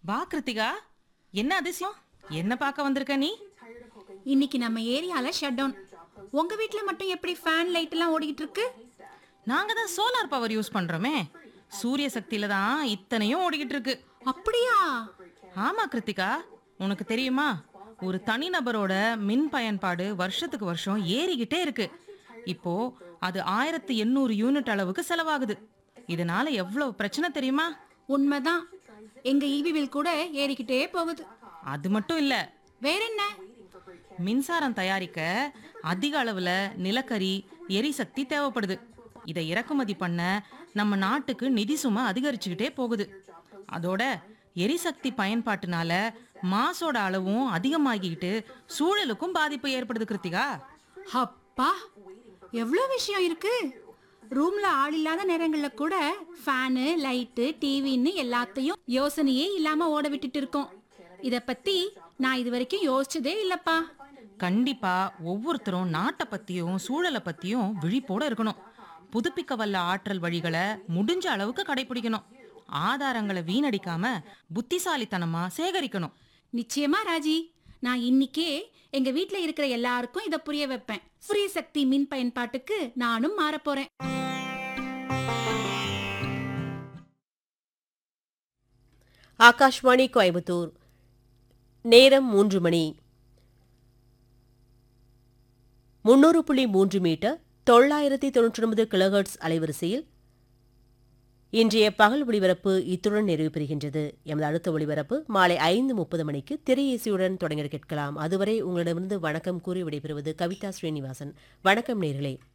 வா கிருத்திகா என்ன அதிசயம் என்ன பார்க்க வந்திருக்க நீ இன்னைக்கு நம்ம ஏரியால ஷட் டவுன் உங்க வீட்ல மட்டும் எப்படி ஃபேன் லைட் எல்லாம் ஓடிக்கிட்டு இருக்கு நாங்க தான் சோலார் பவர் யூஸ் பண்றோமே சூரிய சக்தியில தான் இத்தனையும் ஓடிக்கிட்டு இருக்கு அப்படியா ஆமா கிருத்திகா உனக்கு தெரியுமா ஒரு தனிநபரோட மின் பயன்பாடு வருஷத்துக்கு வருஷம் ஏறிக்கிட்டே இருக்கு இப்போ அது ஆயிரத்து எண்ணூறு யூனிட் அளவுக்கு செலவாகுது இதனால எவ்வளவு பிரச்சனை தெரியுமா உண்மைதான் எங்க ஈவி பில் கூட ஏறிக்கிட்டே போகுது அது மட்டும் இல்ல வேற என்ன மின்சாரம் தயாரிக்க அதிக அளவுல நிலக்கரி எரிசக்தி தேவைப்படுது இதை இறக்குமதி பண்ண நம்ம நாட்டுக்கு நிதி சுமை அதிகரிச்சுக்கிட்டே போகுது அதோட எரிசக்தி பயன்பாட்டுனால மாசோட அளவும் அதிகமாகிக்கிட்டு சூழலுக்கும் பாதிப்பு ஏற்படுது கிருத்திகா அப்பா எவ்வளோ விஷயம் இருக்கு ரூம்ல ஆள் இல்லாத நேரங்கள்ல கூட ஃபேனு லைட்டு டிவின்னு எல்லாத்தையும் யோசனையே இல்லாம ஓட விட்டுட்டு இருக்கோம் இத பத்தி நான் இது வரைக்கும் யோசிச்சதே இல்லப்பா கண்டிப்பா ஒவ்வொருத்தரும் நாட்டை பத்தியும் சூழலை பத்தியும் விழிப்போட இருக்கணும் புதுப்பிக்க வல்ல ஆற்றல் வழிகளை முடிஞ்ச அளவுக்கு கடைபிடிக்கணும் ஆதாரங்களை வீணடிக்காம புத்திசாலித்தனமா சேகரிக்கணும் நிச்சயமா ராஜி நான் இன்னிக்கே எங்க வீட்ல இருக்கிற எல்லாருக்கும் இத புரிய வைப்பேன் சூரிய சக்தி மின் பயன்பாட்டுக்கு நானும் மாறப் போறேன் ஆகாஷ்வாணி கோயம்புத்தூர் நேரம் மூன்று மணி முன்னூறு புள்ளி மூன்று மீட்டர் தொள்ளாயிரத்தி தொண்ணூற்றி ஒன்பது கிலோஹெர்ட்ஸ் அலைவரிசையில் இன்றைய பகல் ஒளிபரப்பு இத்துடன் நிறைவு பெறுகின்றது எமது அடுத்த ஒளிபரப்பு மாலை ஐந்து முப்பது மணிக்கு திரையேசியுடன் தொடங்க கேட்கலாம் அதுவரை உங்களிடமிருந்து வணக்கம் கூறி விடைபெறுவது கவிதா ஸ்ரீனிவாசன் வணக்கம் நேர்களே